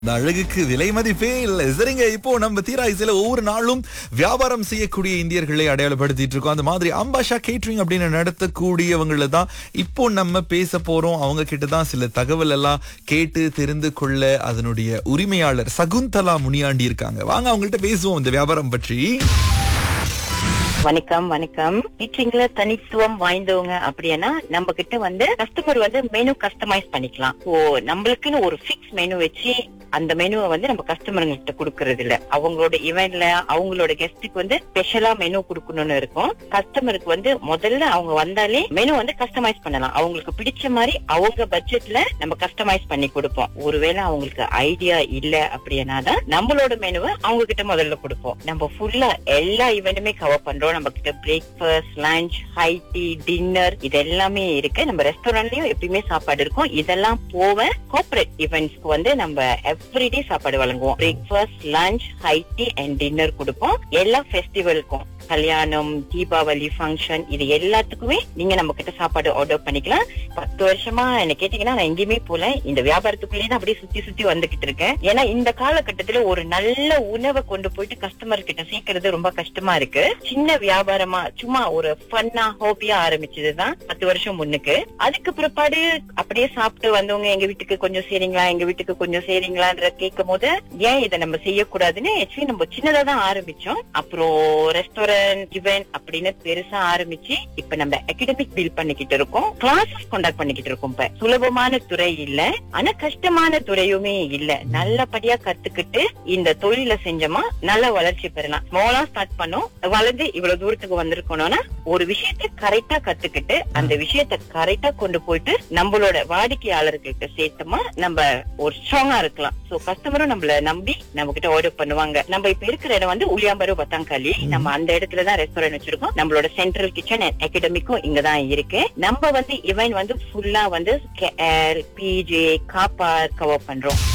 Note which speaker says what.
Speaker 1: இந்த அழகுக்கு விலை மதிப்பே இல்லை சரிங்க இப்போ நம்ம தீராய்சில ஒவ்வொரு நாளும் வியாபாரம் செய்யக்கூடிய இந்தியர்களை அடையாளப்படுத்திட்டு இருக்கோம் அந்த மாதிரி அம்பாஷா கேட்ரிங் அப்படின்னு நடத்தக்கூடியவங்கள தான் இப்போ நம்ம பேச போறோம் அவங்க கிட்ட தான் சில தகவல் எல்லாம் கேட்டு தெரிந்து கொள்ள அதனுடைய உரிமையாளர் சகுந்தலா முனியாண்டி இருக்காங்க வாங்க அவங்கள்ட்ட பேசுவோம் இந்த வியாபாரம் பற்றி
Speaker 2: வணக்கம் வணக்கம் டீச்சிங்ல தனித்துவம் வாய்ந்தவங்க அப்படின்னா நம்ம கிட்ட வந்து கஸ்டமர் வந்து மெனு கஸ்டமைஸ் பண்ணிக்கலாம் ஓ நம்மளுக்குன்னு ஒரு ஃபிக்ஸ் மெனு வச்சு அந்த மெனுவை வந்து நம்ம கஸ்டமருங்கிட்ட கொடுக்கறது இல்ல அவங்களோட இவெண்ட்ல அவங்களோட கெஸ்ட்டுக்கு வந்து ஸ்பெஷலா மெனு கொடுக்கணும்னு இருக்கும் கஸ்டமருக்கு வந்து முதல்ல அவங்க வந்தாலே மெனு வந்து கஸ்டமைஸ் பண்ணலாம் அவங்களுக்கு பிடிச்ச மாதிரி அவங்க பட்ஜெட்ல நம்ம கஸ்டமைஸ் பண்ணி கொடுப்போம் ஒருவேளை அவங்களுக்கு ஐடியா இல்ல அப்படின்னா தான் நம்மளோட மெனுவை அவங்க கிட்ட முதல்ல கொடுப்போம் நம்ம ஃபுல்லா எல்லா ஈவெண்ட்டுமே கவர் பண்றோம் நம்ம கிட்ட breakfast lunch high tea dinner இது எல்லாமே இருக்கு நம்ம ரெஸ்டாரண்ட்லயும் எப்பயுமே சாப்பாடு இருக்கும் இதெல்லாம் போக கோஆபரேட் ஈவெண்ட்ஸ்க்கு வந்து நம்ம எவ்ரிடே சாப்பாடு வழங்குவோம் breakfast lunch high tea and dinner கொடுப்போம் எல்லா ஃபெஸ்டிவலுக்கும் கல்யாணம் தீபாவளி ஃபங்க்ஷன் இது எல்லாத்துக்குமே நீங்க நம்ம கிட்ட சாப்பாடு ஆர்டர் பண்ணிக்கலாம் பத்து வருஷமா என்ன கேட்டீங்கன்னா நான் எங்கேயுமே போல இந்த வியாபாரத்துக்குள்ளேயே தான் அப்படியே சுத்தி சுத்தி வந்துகிட்டு இருக்கேன் ஏன்னா இந்த காலகட்டத்துல ஒரு நல்ல உணவை கொண்டு போயிட்டு கஸ்டமர் கிட்ட சேர்க்கறது ரொம்ப கஷ்டமா இருக்கு சின்ன வியாபாரமா சும்மா ஒரு ஃபன்னா ஹாபியா ஆரம்பிச்சதுதான் பத்து வருஷம் முன்னுக்கு அதுக்கு பிற்பாடு அப்படியே சாப்பிட்டு வந்தவங்க எங்க வீட்டுக்கு கொஞ்சம் சேரிங்களா எங்க வீட்டுக்கு கொஞ்சம் சேரிங்களான்ற கேட்கும் போது ஏன் இதை நம்ம செய்யக்கூடாதுன்னு ஆக்சுவலி நம்ம சின்னதா தான் ஆரம்பிச்சோம் அப்புறம் ரெஸ்டாரண்ட் இவெண்ட் அப்படின்னு பெருசா ஆரம்பிச்சு இப்ப நம்ம அகடமிக் பில் பண்ணிக்கிட்டு இருக்கோம் கிளாஸஸ் கண்டக்ட் பண்ணிக்கிட்டு இருக்கோம் இப்ப சுலபமான துறை இல்ல ஆனா கஷ்டமான துறையுமே இல்ல நல்லபடியா கத்துக்கிட்டு இந்த தொழில செஞ்சோமா நல்ல வளர்ச்சி பெறலாம் ஸ்மாலா ஸ்டார்ட் பண்ணோம் வளர்ந்து இவ்வளவு தூரத்துக்கு வந்திருக்கணும்னா ஒரு விஷயத்தை கரெக்டா கத்துக்கிட்டு அந்த விஷயத்தை கரெக்டா கொண்டு போயிட்டு நம்மளோட வாடிக்கையாளர்களுக்கு சேர்த்தோமா நம்ம ஒரு ஸ்ட்ராங்கா இருக்கலாம் சோ கஸ்டமரும் நம்மள நம்பி நம்ம கிட்ட ஆர்டர் பண்ணுவாங்க நம்ம இப்ப இருக்கிற இடம் வந்து உளியாம்பரு பத்தாங்காலி நம்ம அந்த இடத்துல தான் ரெஸ்டாரண்ட் வச்சிருக்கோம் நம்மளோட சென்ட்ரல் கிச்சன் அண்ட் அகடமிக்கும் இங்க தான் இருக்கு நம்ம வந்து இவன் வந்து ஃபுல்லா வந்து கேஎல் பிஜே காப்பா கவர் பண்றோம்